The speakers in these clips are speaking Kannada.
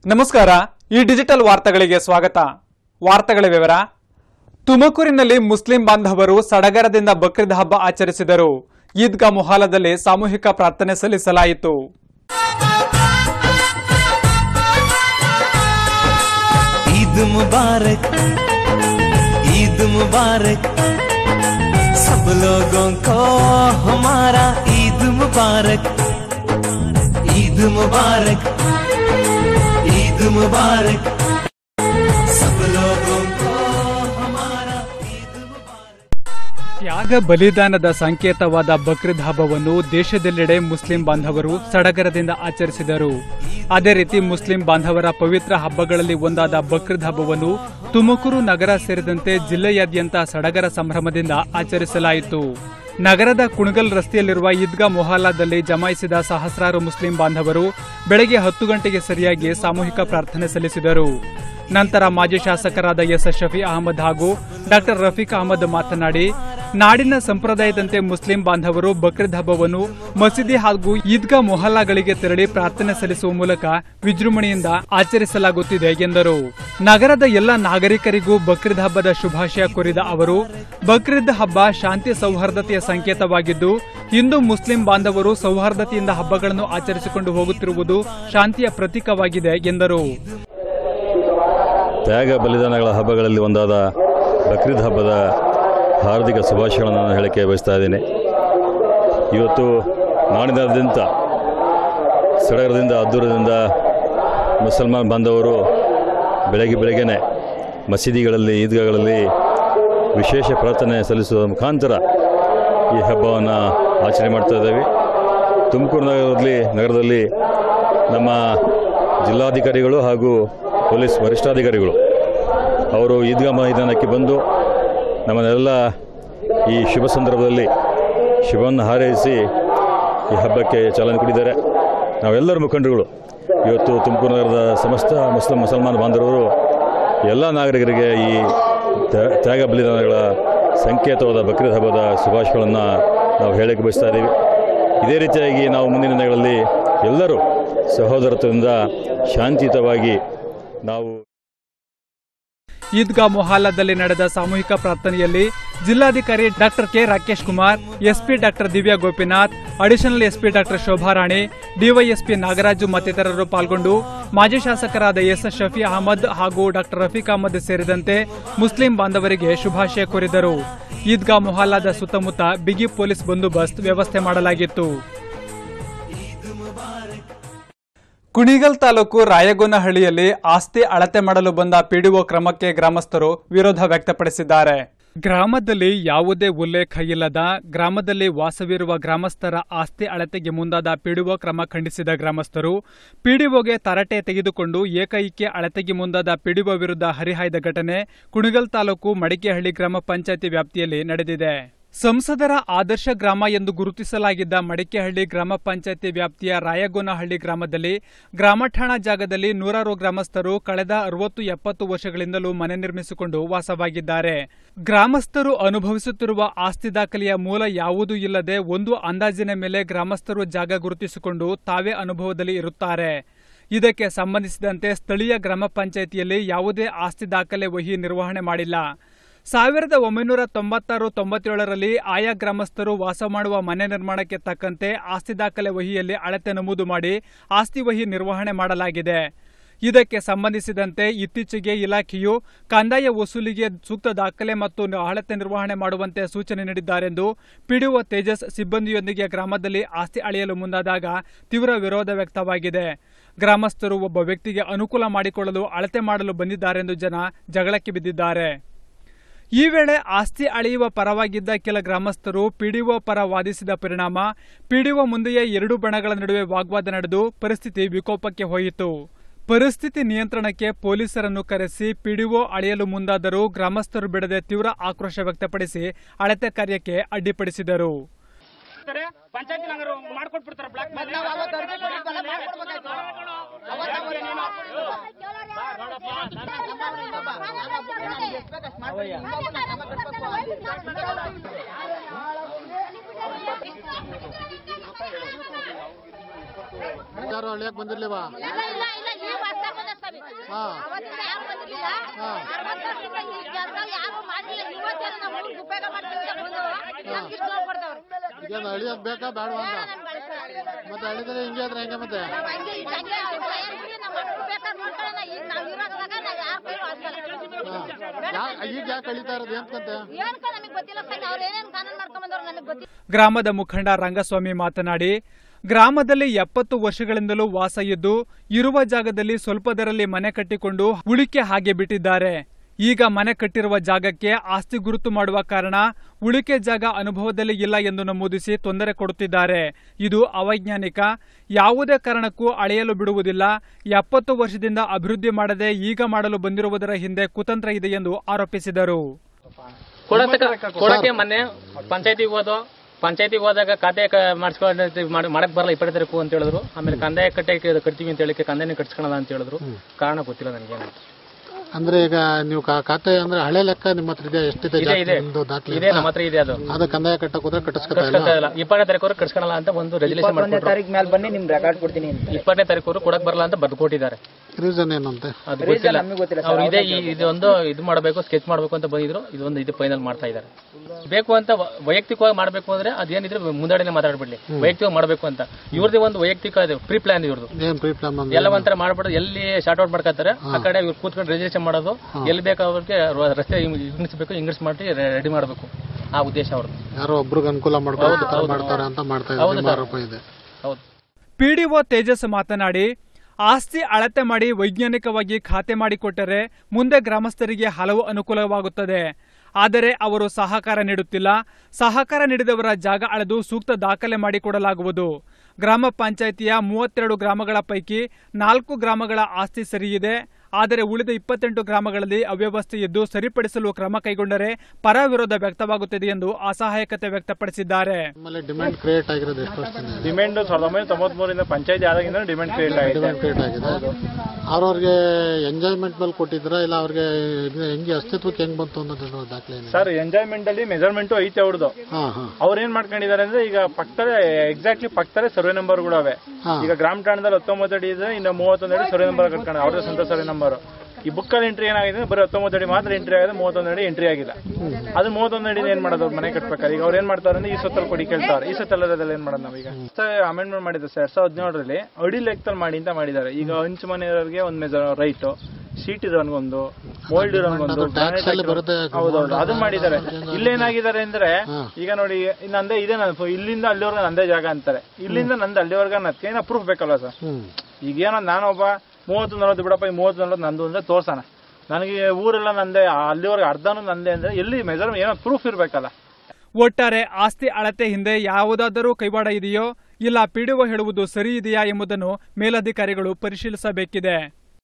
ನಮಸ್ಕಾರ ಈ ಡಿಜಿಟಲ್ ವಾರ್ತೆಗಳಿಗೆ ಸ್ವಾಗತ ವಾರ್ತೆಗಳ ವಿವರ ತುಮಕೂರಿನಲ್ಲಿ ಮುಸ್ಲಿಂ ಬಾಂಧವರು ಸಡಗರದಿಂದ ಬಕ್ರೀದ್ ಹಬ್ಬ ಆಚರಿಸಿದರು ಈದ್ಗಾ ಮೊಹಾಲದಲ್ಲಿ ಸಾಮೂಹಿಕ ಪ್ರಾರ್ಥನೆ ಸಲ್ಲಿಸಲಾಯಿತು ईद मुबारक ईद मुबारक सब लोगों को हमारा ईद मुबारक ईद मुबारक ईद मुबारक सब लोगों को हमारा ईद मुबारक ತ್ಯಾಗ ಬಲಿದಾನದ ಸಂಕೇತವಾದ ಬಕ್ರೀದ್ ಹಬ್ಬವನ್ನು ದೇಶದೆಲ್ಲೆಡೆ ಮುಸ್ಲಿಂ ಬಾಂಧವರು ಸಡಗರದಿಂದ ಆಚರಿಸಿದರು ಅದೇ ರೀತಿ ಮುಸ್ಲಿಂ ಬಾಂಧವರ ಪವಿತ್ರ ಹಬ್ಬಗಳಲ್ಲಿ ಒಂದಾದ ಬಕ್ರೀದ್ ಹಬ್ಬವನ್ನು ತುಮಕೂರು ನಗರ ಸೇರಿದಂತೆ ಜಿಲ್ಲೆಯಾದ್ಯಂತ ಸಡಗರ ಸಂಭ್ರಮದಿಂದ ಆಚರಿಸಲಾಯಿತು ನಗರದ ಕುಣಗಲ್ ರಸ್ತೆಯಲ್ಲಿರುವ ಈದ್ಗಾ ಮೊಹಾಲಾದಲ್ಲಿ ಜಮಾಯಿಸಿದ ಸಹಸ್ರಾರು ಮುಸ್ಲಿಂ ಬಾಂಧವರು ಬೆಳಗ್ಗೆ ಹತ್ತು ಗಂಟೆಗೆ ಸರಿಯಾಗಿ ಸಾಮೂಹಿಕ ಪ್ರಾರ್ಥನೆ ಸಲ್ಲಿಸಿದರು ನಂತರ ಮಾಜಿ ಶಾಸಕರಾದ ಎಸ್ ಶಫಿ ಅಹಮದ್ ಹಾಗೂ ಡಾಕ್ಟರ್ ರಫೀಕ್ ಅಹಮದ್ ಮಾತನಾಡಿ ನಾಡಿನ ಸಂಪ್ರದಾಯದಂತೆ ಮುಸ್ಲಿಂ ಬಾಂಧವರು ಬಕ್ರೀದ್ ಹಬ್ಬವನ್ನು ಮಸೀದಿ ಹಾಗೂ ಈದ್ಗಾ ಮೊಹಲ್ಲಾಗಳಿಗೆ ತೆರಳಿ ಪ್ರಾರ್ಥನೆ ಸಲ್ಲಿಸುವ ಮೂಲಕ ವಿಜೃಂಭಣೆಯಿಂದ ಆಚರಿಸಲಾಗುತ್ತಿದೆ ಎಂದರು ನಗರದ ಎಲ್ಲ ನಾಗರಿಕರಿಗೂ ಬಕ್ರೀದ್ ಹಬ್ಬದ ಶುಭಾಶಯ ಕೋರಿದ ಅವರು ಬಕ್ರೀದ್ ಹಬ್ಬ ಶಾಂತಿ ಸೌಹಾರ್ದತೆಯ ಸಂಕೇತವಾಗಿದ್ದು ಹಿಂದೂ ಮುಸ್ಲಿಂ ಬಾಂಧವರು ಸೌಹಾರ್ದತೆಯಿಂದ ಹಬ್ಬಗಳನ್ನು ಆಚರಿಸಿಕೊಂಡು ಹೋಗುತ್ತಿರುವುದು ಶಾಂತಿಯ ಪ್ರತೀಕವಾಗಿದೆ ಎಂದರು ತ್ಯಾಗ ಬಲಿದಾನಗಳ ಹಬ್ಬಗಳಲ್ಲಿ ಒಂದಾದ ಬಕ್ರೀದ್ ಹಬ್ಬದ ಹಾರ್ದಿಕ ಶುಭಾಶಯಗಳನ್ನು ನಾನು ಹೇಳಕ್ಕೆ ಬಯಸ್ತಾ ಇದ್ದೇನೆ ಇವತ್ತು ನಾಡಿನಾದ್ಯಂತ ಸಡಗರದಿಂದ ಅದ್ದೂರದಿಂದ ಮುಸಲ್ಮಾನ್ ಬಾಂಧವರು ಬೆಳಗ್ಗೆ ಬೆಳಗ್ಗೆನೆ ಮಸೀದಿಗಳಲ್ಲಿ ಈದ್ಗಾಗಳಲ್ಲಿ ವಿಶೇಷ ಪ್ರಾರ್ಥನೆ ಸಲ್ಲಿಸುವ ಮುಖಾಂತರ ಈ ಹಬ್ಬವನ್ನು ಆಚರಣೆ ಮಾಡ್ತಾ ಇದ್ದೇವೆ ತುಮಕೂರು ನಗರದಲ್ಲಿ ನಗರದಲ್ಲಿ ನಮ್ಮ ಜಿಲ್ಲಾಧಿಕಾರಿಗಳು ಹಾಗೂ ಪೊಲೀಸ್ ವರಿಷ್ಠಾಧಿಕಾರಿಗಳು ಅವರು ಈದ್ಗಾ ಮೈದಾನಕ್ಕೆ ಬಂದು ನಮ್ಮನ್ನೆಲ್ಲ ಈ ಶುಭ ಸಂದರ್ಭದಲ್ಲಿ ಶುಭವನ್ನು ಹಾರೈಸಿ ಈ ಹಬ್ಬಕ್ಕೆ ಚಾಲನೆ ಕೊಟ್ಟಿದ್ದಾರೆ ನಾವೆಲ್ಲರ ಮುಖಂಡರುಗಳು ಇವತ್ತು ತುಮಕೂರು ನಗರದ ಸಮಸ್ತ ಮುಸ್ಲಿಂ ಮುಸಲ್ಮಾನ್ ಬಾಂಧವರು ಎಲ್ಲ ನಾಗರಿಕರಿಗೆ ಈ ತ್ಯಾ- ತ್ಯಾಗ ಬಲಿದಾನಗಳ ಸಂಕೇತವಾದ ಬಕ್ರೀದ್ ಹಬ್ಬದ ಶುಭಾಶಯಗಳನ್ನು ನಾವು ಹೇಳಕ್ಕೆ ಬಯಸ್ತಾ ಇದ್ದೀವಿ ಇದೇ ರೀತಿಯಾಗಿ ನಾವು ಮುಂದಿನ ದಿನಗಳಲ್ಲಿ ಎಲ್ಲರೂ ಸಹೋದರತ್ವದಿಂದ ಶಾಂತಿಯುತವಾಗಿ ನಾವು ಈದ್ಗಾ ಮೊಹಾಲಾದಲ್ಲಿ ನಡೆದ ಸಾಮೂಹಿಕ ಪ್ರಾರ್ಥನೆಯಲ್ಲಿ ಜಿಲ್ಲಾಧಿಕಾರಿ doctor K Rakesh Kumar SP doctor Divya Gopinath additional SP doctor Shobharani DYSP Nagaraju ಮತ್ತಿತರರು ಪಾಲ್ಗೊಂಡು ಮಾಜಿ ಶಾಸಕರಾದ ಎಸ್ ಶಫಿ ಅಹಮದ್ ಹಾಗೂ ಡಾಕ್ಟರ್ ರಫೀಕ್ ಅಹಮದ್ ಸೇರಿದಂತೆ ಮುಸ್ಲಿಂ ಬಾಂಧವರಿಗೆ ಶುಭಾಶಯ ಕೋರಿದರು ಈದ್ಗಾ ಮೊಹಾಲಾದ ಸುತ್ತಮುತ್ತ ಬಿಗಿ ಪೊಲೀಸ್ ಬಂದೋಬಸ್ತ್ ವ್ಯವಸ್ಥೆ ಮಾಡಲಾಗಿತ್ತು ಕುಣಿಗಲ್ ತಾಲೂಕು ರಾಯಗೋನಹಳ್ಳಿಯಲ್ಲಿ ಆಸ್ತಿ ಅಳತೆ ಮಾಡಲು ಬಂದ ಪಿಡಿಒ ಕ್ರಮಕ್ಕೆ ಗ್ರಾಮಸ್ಥರು ವಿರೋಧ ವ್ಯಕ್ತಪಡಿಸಿದ್ದಾರೆ ಗ್ರಾಮದಲ್ಲಿ ಯಾವುದೇ ಉಲ್ಲೇಖ ಇಲ್ಲದ ಗ್ರಾಮದಲ್ಲಿ ವಾಸವಿರುವ ಗ್ರಾಮಸ್ಥರ ಆಸ್ತಿ ಅಳತೆಗೆ ಮುಂದಾದ ಪಿಡಿಒ ಕ್ರಮ ಖಂಡಿಸಿದ ಗ್ರಾಮಸ್ಥರು ಪಿಡಿಒಗೆ ತರಟೆ ತೆಗೆದುಕೊಂಡು ಏಕೈಕ್ಯ ಅಳತೆಗೆ ಮುಂದಾದ ಪಿಡಿಒ ವಿರುದ್ಧ ಹರಿಹಾಯ್ದ ಘಟನೆ ಕುಣಿಗಲ್ ತಾಲೂಕು ಮಡಿಕೆಹಳ್ಳಿ ಗ್ರಾಮ ಪಂಚಾಯತಿ ವ್ಯಾಪ್ತಿಯಲ್ಲಿ ನಡೆದಿದೆ ಸಂಸದರ ಆದರ್ಶ ಗ್ರಾಮ ಎಂದು ಗುರುತಿಸಲಾಗಿದ್ದ ಮಡಿಕೆಹಳ್ಳಿ ಗ್ರಾಮ ಪಂಚಾಯತಿ ವ್ಯಾಪ್ತಿಯ ರಾಯಗೋನಹಳ್ಳಿ ಗ್ರಾಮದಲ್ಲಿ ಗ್ರಾಮ ಠಾಣಾ ಜಾಗದಲ್ಲಿ ನೂರಾರು ಗ್ರಾಮಸ್ಥರು ಕಳೆದ ಅರವತ್ತು ಎಪ್ಪತ್ತು ವರ್ಷಗಳಿಂದಲೂ ಮನೆ ನಿರ್ಮಿಸಿಕೊಂಡು ವಾಸವಾಗಿದ್ದಾರೆ ಗ್ರಾಮಸ್ಥರು ಅನುಭವಿಸುತ್ತಿರುವ ಆಸ್ತಿ ದಾಖಲೆಯ ಮೂಲ ಯಾವುದೂ ಇಲ್ಲದೆ ಒಂದು ಅಂದಾಜಿನ ಮೇಲೆ ಗ್ರಾಮಸ್ಥರು ಜಾಗ ಗುರುತಿಸಿಕೊಂಡು ತಾವೇ ಅನುಭವದಲ್ಲಿ ಇರುತ್ತಾರೆ ಇದಕ್ಕೆ ಸಂಬಂಧಿಸಿದಂತೆ ಸ್ಥಳೀಯ ಗ್ರಾಮ ಪಂಚಾಯಿತಿಯಲ್ಲಿ ಯಾವುದೇ ಆಸ್ತಿ ದಾಖಲೆ ವಹಿ ನಿರ್ವಹಣೆ ಮಾಡಿಲ್ಲ ಸಾವಿರದ ಒಂಬೈನೂರ ತೊಂಬತ್ತಾರು ತೊಂಬತ್ತೇಳರಲ್ಲಿ ಆಯಾ ಗ್ರಾಮಸ್ಥರು ವಾಸ ಮಾಡುವ ಮನೆ ನಿರ್ಮಾಣಕ್ಕೆ ತಕ್ಕಂತೆ ಆಸ್ತಿ ದಾಖಲೆ ವಹಿಯಲ್ಲಿ ಅಳತೆ ನಮೂದು ಮಾಡಿ ಆಸ್ತಿ ವಹಿ ನಿರ್ವಹಣೆ ಮಾಡಲಾಗಿದೆ ಇದಕ್ಕೆ ಸಂಬಂಧಿಸಿದಂತೆ ಇತ್ತೀಚೆಗೆ ಇಲಾಖೆಯು ಕಂದಾಯ ವಸೂಲಿಗೆ ಸೂಕ್ತ ದಾಖಲೆ ಮತ್ತು ಅಳತೆ ನಿರ್ವಹಣೆ ಮಾಡುವಂತೆ ಸೂಚನೆ ನೀಡಿದ್ದಾರೆಂದು ಪಿಡಿಒ ತೇಜಸ್ ಸಿಬ್ಬಂದಿಯೊಂದಿಗೆ ಗ್ರಾಮದಲ್ಲಿ ಆಸ್ತಿ ಅಳೆಯಲು ಮುಂದಾದಾಗ ತೀವ್ರ ವಿರೋಧ ವ್ಯಕ್ತವಾಗಿದೆ ಗ್ರಾಮಸ್ಥರು ಒಬ್ಬ ವ್ಯಕ್ತಿಗೆ ಅನುಕೂಲ ಮಾಡಿಕೊಳ್ಳಲು ಅಳತೆ ಮಾಡಲು ಬಂದಿದ್ದಾರೆಂದು ಜನ ಜಗಳಕ್ಕೆ ಬಿದ್ದಿದ್ದಾರೆ ಈ ವೇಳೆ ಆಸ್ತಿ ಅಳೆಯುವ ಪರವಾಗಿದ್ದ ಕೆಲ ಗ್ರಾಮಸ್ಥರು ಪಿಡಿಒ ಪರ ವಾದಿಸಿದ ಪರಿಣಾಮ ಪಿಡಿಒ ಮುಂದೆಯೇ ಎರಡು ಬಣಗಳ ನಡುವೆ ವಾಗ್ವಾದ ನಡೆದು ಪರಿಸ್ಥಿತಿ ವಿಕೋಪಕ್ಕೆ ಹೋಯಿತು ಪರಿಸ್ಥಿತಿ ನಿಯಂತ್ರಣಕ್ಕೆ ಪೊಲೀಸರನ್ನು ಕರೆಸಿ ಪಿಡಿಒ ಅಳೆಯಲು ಮುಂದಾದರೂ ಗ್ರಾಮಸ್ಥರು ಬಿಡದೆ ತೀವ್ರ ಆಕ್ರೋಶ ವ್ಯಕ್ತಪಡಿಸಿ ಅಳತೆ ಕಾರ್ಯಕ್ಕೆ ಅಡ್ಡಿಪಡಿಸಿದರು ಪಂಚಾಯತಿ ನಂಗರು ಮಾಡ್ಕೊಟ್ಬಿಡ್ತಾರೆ ಬ್ಲಾಕ್ ಮೇಲೆ ಯಾರು ಅಳಿಯಕ್ ಬಂದಿರ್ಲಿವಾ ಇಲ್ಲ ಇಲ್ಲ ಇಲ್ಲ ಈ ವರ್ಷ ಬಂದ ಸ್ವಾಮಿ ಅವತ್ತಿಂದ ಯಾರು ಬಂದಿರ್ಲಿಲ್ಲ ಅರವತ್ತು ವರ್ಷದಿಂದ ಈ ಕೆಲಸ ಯಾರು ಮಾಡಿಲ್ಲ ಇವತ್ತೇನು ನಾವು ಊರಿಗೆ ಉಪಯೋಗ ಮಾಡ್ತೀವಿ ಅಂತ ಬಂದು ನಮ್ಗೆ ಇಷ್ಟು ನೋವು ಕೊಡ್ತಾವ್ರೆ ಈಗೇನು ಅಳಿಯೋದ್ ಬೇಕಾ ಬೇಡವಾ ಅಂತ ನಮ್ಗೆ ಅಳಿಸ್ತಾರೆ. ಮತ್ತೆ ಅಳಿದ್ರೆ ಹಿಂಗೆ ಆದ್ರೆ ಹೆಂಗೆ ಮತ್ತೆ ನಾವ್ ಹಂಗೆ ಈಗ ಹಂಗೆ ತಯಾರಿಸಿ ನಮ್ಮ ಮಕ್ಳು ಬೇಕಾದ್ರೆ ನೋಡ್ಕೊಳ್ಳೋಣ ಈಗ ನಾವು ಇರೋದಾಗ ನಾವು ಯಾರ ಕೈಲೂ ಅಳಿಸಲ್ಲ ಯಾ- ಈಗ ಯಾಕೆ ಅಳಿತಾ ಇರೋದು ಏನ್ಕಂತೆ ಏನಕ್ಕ ನಮಗೆ ಗೊತ್ತಿಲ್ಲ ಸ್ವಾಮಿ ಅವ್ರು ಏನೇನು ಕಾನೂನು ಮಾಡ್ಕೊಂಡ್ ಬಂದವ್ರು ನನಗೆ ಗೊತ್ತಿಲ್ಲ ಗ್ರಾಮದ ಮುಖಂಡ ರಂಗಸ್ವಾಮಿ ಮಾತನಾಡಿ ಗ್ರಾಮದಲ್ಲಿ ಎಪ್ಪತ್ತು ವರ್ಷಗಳಿಂದಲೂ ವಾಸ ಇದ್ದು ಇರುವ ಜಾಗದಲ್ಲಿ ಸ್ವಲ್ಪದರಲ್ಲಿ ಮನೆ ಕಟ್ಟಿಕೊಂಡು ಉಳಿಕೆ ಹಾಗೆ ಬಿಟ್ಟಿದ್ದಾರೆ ಈಗ ಮನೆ ಕಟ್ಟಿರುವ ಜಾಗಕ್ಕೆ ಆಸ್ತಿ ಗುರುತು ಮಾಡುವ ಕಾರಣ ಉಳಿಕೆ ಜಾಗ ಅನುಭವದಲ್ಲಿ ಇಲ್ಲ ಎಂದು ನಮೂದಿಸಿ ತೊಂದರೆ ಕೊಡುತ್ತಿದ್ದಾರೆ ಇದು ಅವೈಜ್ಞಾನಿಕ ಯಾವುದೇ ಕಾರಣಕ್ಕೂ ಅಳೆಯಲು ಬಿಡುವುದಿಲ್ಲ ಎಪ್ಪತ್ತು ವರ್ಷದಿಂದ ಅಭಿವೃದ್ಧಿ ಮಾಡದೆ ಈಗ ಮಾಡಲು ಬಂದಿರುವುದರ ಹಿಂದೆ ಕುತಂತ್ರ ಇದೆ ಎಂದು ಆರೋಪಿಸಿದರು ಕೊಡಕ್ಕೆ ಕೊಡಕ್ಕೆ ಮೊನ್ನೆ ಪಂಚಾಯತಿಗೆ ಹೋದೋ ಪಂಚಾಯತಿಗೆ ಹೋದಾಗ ಖಾತೆ ಮಾಡಿಸ್ಕೊಂಡು ಮಾಡಕ್ ಬರಲ್ಲ ಇಪ್ಪತ್ತು ತಾರೀಕು ಅಂತ ಹೇಳಿದ್ರು ಆಮೇಲೆ ಕಂದಾಯ ಕಟ್ಟಕ್ಕೆ ಕಟ್ತೀವಿ ಅಂತ ಹೇಳಿಕ್ಕೆ ಕಂದಾಯನೇ ಕಟ್ಸ್ಕೊಳಲ್ಲ ಅಂತ ಹೇಳಿದ್ರು ಕಾರಣ ಗೊತ್ತಿಲ್ಲ ನನಗೆ ಅಂದ್ರೆ ಈಗ ನೀವು ಕಾ- ಖಾತೆ ಅಂದ್ರೆ ಹಳೆ ಲೆಕ್ಕ ನಿಮ್ಮ ಹತ್ರ ಇದೆ ಎಷ್ಟಿದೆ ಇದೆ ಜಾಸ್ತಿ ಇದೆ ನಿಮ್ದು ದಾಖಲೆ ಇದೆ ನಮ್ಮ ಹತ್ರ ಇದೆ ಅದು ಅದು ಕಂದಾಯ ಕಟ್ಟಕ್ ಹೋದ್ರೆ ಕಟ್ಟಿಸ್ಕೊತಾ ಇಲ್ಲ ಕಟ್ಸ್ಕೊತಾ ಇಲ್ಲ ಇಪ್ಪತ್ತನೇ ತಾರೀಕು ಕಟ್ಸ್ಕೊಳಲ್ಲ ಅಂತ ಒಂದು ರೆಜಲ್ಯೂಷನ್ ಮಾಡ್ಕೊಟ್ರು ತಾರೀಕು ಮೇಲೆ ಬನ್ನಿ ನಿಮ್ ರೆಕಾರ್ಡ್ ಕೊಡ್ತೀನಿ ಅಂತ ಇಪ್ಪತ್ತನೇ ತಾರೀಕು ಕೊಡಕ್ ಬರಲ್ಲ ಅಂತ ಬರ್ದು ಕೊಟ್ಟಿದ್ದಾರೆ ರೀಸನ್ ಏನಂತೆ ಅದು ಗೊತ್ತಿಲ್ಲ ನಮ್ಗೆ ಗೊತ್ತಿಲ್ಲ ಅವ್ರು ಇದೇ ಈ- ಇದು ಒಂದು ಇದು ಮಾಡಬೇಕು ಸ್ಕೆಚ್ ಮಾಡಬೇಕು ಅಂತ ಬಂದಿದ್ರು ಇದೊಂದು ಇದು ಫೈನಲ್ ಮಾಡ್ತಾ ಇದ್ದಾರೆ ಬೇಕು ಅಂತ ವ- ವೈಯಕ್ತಿಕವಾಗಿ ಮಾಡಬೇಕು ಅಂದ್ರೆ ಅದೇನಿದ್ರೆ ಮುಂದಾಡಿನೇ ಮಾತಾಡ್ಬಿಡ್ಲಿ ವೈಯಕ್ತಿಕವಾಗಿ ಮಾಡಬೇಕು ಅಂತ ಇವ್ರದೇ ಒಂದು ವೈಯಕ್ತಿಕ ಪ್ರೀ ಪ್ಲಾನ್ ಇವ್ರದ್ದು ಏನ್ ಪ್ರೀ ಪ್ಲಾನ್ ಅಂದ್ರೆ ಎಲ್ಲ ಒಂಥರ ಮಾಡ್ಬಿಟ್ಟು ಎಲ್ಲಿ ಶಾರ್ಟ್ ಔಟ್ ಮಾಡ್ಕೊತಾರೆ ಆ ಕಡೆ ಇವ್ರು ಕೂತ್ಕೊಂಡು ರಿಜಿಸ್ಟ್ರೇಷನ್ ಮಾಡೋದು ಎಲ್ಲಿ ಬೇಕು ಅವ್ರಿಗೆ ರ- ರಸ್ತೆ ಇಂಗ್ಲಿಸ್ಬೇಕು ಇಂಗ್ಲಿಷ್ ಮಾಡಿ ರೆಡಿ ಮಾಡಬೇಕು ಆ ಉದ್ದೇಶ ಅವ್ರದ್ದು ಯಾರೋ ಒಬ್ರಿಗೆ ಅನುಕೂಲ ಮಾಡ್ಕೊಂಡು ಈ ತರ ಮಾಡ್ತಾರೆ ಅಂತ ಮಾಡ್ತಾ ಇದ್ದಾರೆ ನಿಮ್ಮ ಆರೋಪ ಇದೆ ಹೌದು ಪಿಡಿಒ ತೇಜಸ್ ಮಾತನಾಡಿ ಆಸ್ತಿ ಅಳತೆ ಮಾಡಿ ವೈಜ್ಞಾನಿಕವಾಗಿ ಖಾತೆ ಮಾಡಿಕೊಟ್ಟರೆ ಮುಂದೆ ಗ್ರಾಮಸ್ಥರಿಗೆ ಹಲವು ಅನುಕೂಲವಾಗುತ್ತದೆ ಆದರೆ ಅವರು ಸಹಕಾರ ನೀಡುತ್ತಿಲ್ಲ ಸಹಕಾರ ನೀಡಿದವರ ಜಾಗ ಅಳೆದು ಸೂಕ್ತ ದಾಖಲೆ ಮಾಡಿಕೊಡಲಾಗುವುದು ಗ್ರಾಮ ಪಂಚಾಯಿತಿಯ ಮೂವತ್ತೆರಡು ಗ್ರಾಮಗಳ ಪೈಕಿ ನಾಲ್ಕು ಗ್ರಾಮಗಳ ಆಸ್ತಿ ಸರಿಯಿದೆ ಆದರೆ ಉಳಿದ ಇಪ್ಪತ್ತೆಂಟು ಗ್ರಾಮಗಳಲ್ಲಿ ಅವ್ಯವಸ್ಥೆ ಇದ್ದು ಸರಿಪಡಿಸಲು ಕ್ರಮ ಕೈಗೊಂಡರೆ ಪರ ವಿರೋಧ ವ್ಯಕ್ತವಾಗುತ್ತಿದೆ ಎಂದು ಅಸಹಾಯಕತೆ ವ್ಯಕ್ತಪಡಿಸಿದ್ದಾರೆ ನಮ್ಮಲ್ಲಿ ಡಿಮ್ಯಾಂಡ್ ಕ್ರಿಯೇಟ್ ಆಗಿರೋದು ಎಷ್ಟು ವರ್ಷದಿಂದ ಡಿಮ್ಯಾಂಡ್ ಸಾವಿರದ ಒಂಬೈನೂರ ತೊಂಬತ್ಮೂರಿಂದ ಪಂಚಾಯತ್ ಆದಾಗಿಂದ ಡಿಮ್ಯಾಂಡ್ ಕ್ರಿಯೇಟ್ ಆಗಿದೆ ಡಿಮ್ಯಾಂಡ್ ಕ್ರಿಯೇಟ್ ಆಗಿದೆ ಅವ್ರವ್ರಿಗೆ ಎಂಜಾಯ್ಮೆಂಟ್ ಮೇಲೆ ಕೊಟ್ಟಿದ್ರ ಇಲ್ಲ ಅವ್ರಿಗೆ ಇದು ಹೆಂಗೆ ಅಸ್ತಿತ್ವಕ್ಕೆ ಹೆಂಗ್ ಬಂತು ಅನ್ನೋದು ದಾಖಲೆ ಏನಿದೆ? ಸರ್ ಎಂಜಾಯ್ಮೆಂಟ್ ಅಲ್ಲಿ ಮೆಜರ್ಮೆಂಟ್ ಐತೆ ಅವ್ರದ್ದು ಹಾ ಹಾ ಅವ್ರು ಏನ್ ಮಾಡ್ಕೊಂಡಿದ್ದಾರೆ ಅಂದ್ರೆ ಈಗ ಪಕ್ಕದಲ್ಲೇ ಎಕ್ಸಾಕ್ಟ್ಲಿ ಪಕ್ಕದಲ್ಲೇ ಸರ್ವೆ ನಂಬರ್ ಕೂಡ ಅವೆ ಹಾ. ಈಗ ಗ್ರಾಮ ಠಾಣದಲ್ಲಿ ಹತ್ತೊಂಬತ್ತು ಅಡಿ ಇದೆ ಇನ್ನು ಮೂವತ್ತೊಂದು ಅಡಿ ಸರ್ವೆ ನಂಬರ್ ಕಟ್ಕೊಂಡು ಅವ್ರದ್ದು ಸ್ವಂತ ಸರ್ವೆ ನಂಬರ್ ಈ ಬುಕ್ ಅಲ್ಲಿ ಎಂಟ್ರಿ ಏನಾಗಿದೆ ಅಂದ್ರೆ ಬರೀ ಹತ್ತೊಂಬತ್ತು ಅಡಿ ಮಾತ್ರ ಎಂಟ್ರಿ ಆಗಿದೆ ಮೂವತ್ತೊಂದು ಅಡಿ ಎಂಟ್ರಿ ಆಗಿಲ್ಲ ಅದು ಮೂವತ್ತೊಂದು ಅಡಿ ಏನ್ ಮಾಡೋದು ಅವ್ರು ಮನೆ ಕಟ್ಬೇಕಾದ್ರೆ ಈಗ ಅವ್ರು ಏನ್ ಮಾಡ್ತಾರೆ ಅಂದ್ರೆ ಈ ಸೊತ್ತಲ್ಲಿ ಕೊಡಿ ಕೇಳ್ತಾರೆ ಈ ಸೊತ್ತಲ್ಲದಲ್ಲಿ ಏನ್ ಮಾಡೋದು ನಾವೀಗ ಅಮೆಂಡ್ಮೆಂಟ್ ಮಾಡಿದ್ರು ಸರ್ ಎರಡ್ ಸಾವಿರದ ಹದಿನೇಳರಲ್ಲಿ ಅಡಿ ಲೆಕ್ಕದಲ್ಲಿ ಮಾಡಿ ಅಂತ ಮಾಡಿದ್ದಾರೆ ಈಗ ಹಂಚು ಮನೆಯವರಿಗೆ ಒಂದ್ ಮೆಜರ್ ರೈಟ್ ಸೀಟ್ ಇರೋನ್ಗೊಂದು ಮೋಲ್ಡ್ ಇರೋನ್ಗೊಂದು ಅದು tax ಅಲ್ಲಿ ಬರುತ್ತೆ. ಹೌದೌದು ಅದು ಮಾಡಿದ್ದಾರೆ ಇಲ್ಲೇನಾಗಿದ್ದಾರೆ ಅಂದ್ರೆ ಈಗ ನೋಡಿ ನಂದೇ ಇದೆ ನನ್ನ ಇಲ್ಲಿಂದ ಅಲ್ಲಿವರೆಗೆ ನಂದೇ ಜಾಗ ಅಂತಾರೆ ಇಲ್ಲಿಂದ ನಂದು ಅಲ್ಲಿವರೆಗೆ ಅನ್ನೋದಕ್ಕೆ ಏನೋ ಪ್ರೂಫ್ ಬೇಕಲ್ವ ಸರ್ ಹ್ಮ್ ಈಗ ಏನೋ ನಾನೊಬ್ಬ ಮೂವತ್ತು ನಲವತ್ತು ಬಿಡಪ್ಪ ಈ ಮೂವತ್ತು ನಲವತ್ತು ನಂದು ಅಂದ್ರೆ ತೋರ್ಸೋಣ ನನಗೆ ಊರೆಲ್ಲ ನಂದೇ ಆ ಅಲ್ಲಿವರೆಗೆ ಅರ್ಧನೂ ನಂದೇ ಅಂದ್ರೆ ಎಲ್ಲಿ ಮೆಜರ್ ಏನೋ ಪ್ರೂಫ್ ಇರ್ಬೇಕಲ್ಲ ಒಟ್ಟಾರೆ ಆಸ್ತಿ ಅಳತೆ ಹಿಂದೆ ಯಾವುದಾದರೂ ಕೈವಾಡ ಇದೆಯೋ ಇಲ್ಲ ಪಿಡಿಒ ಹೇಳುವುದು ಸರಿ ಇದೆಯಾ ಎಂಬುದನ್ನು ಮೇಲಧಿಕಾರಿಗಳು ಪರಿಶೀಲಿಸಬೇಕಿದೆ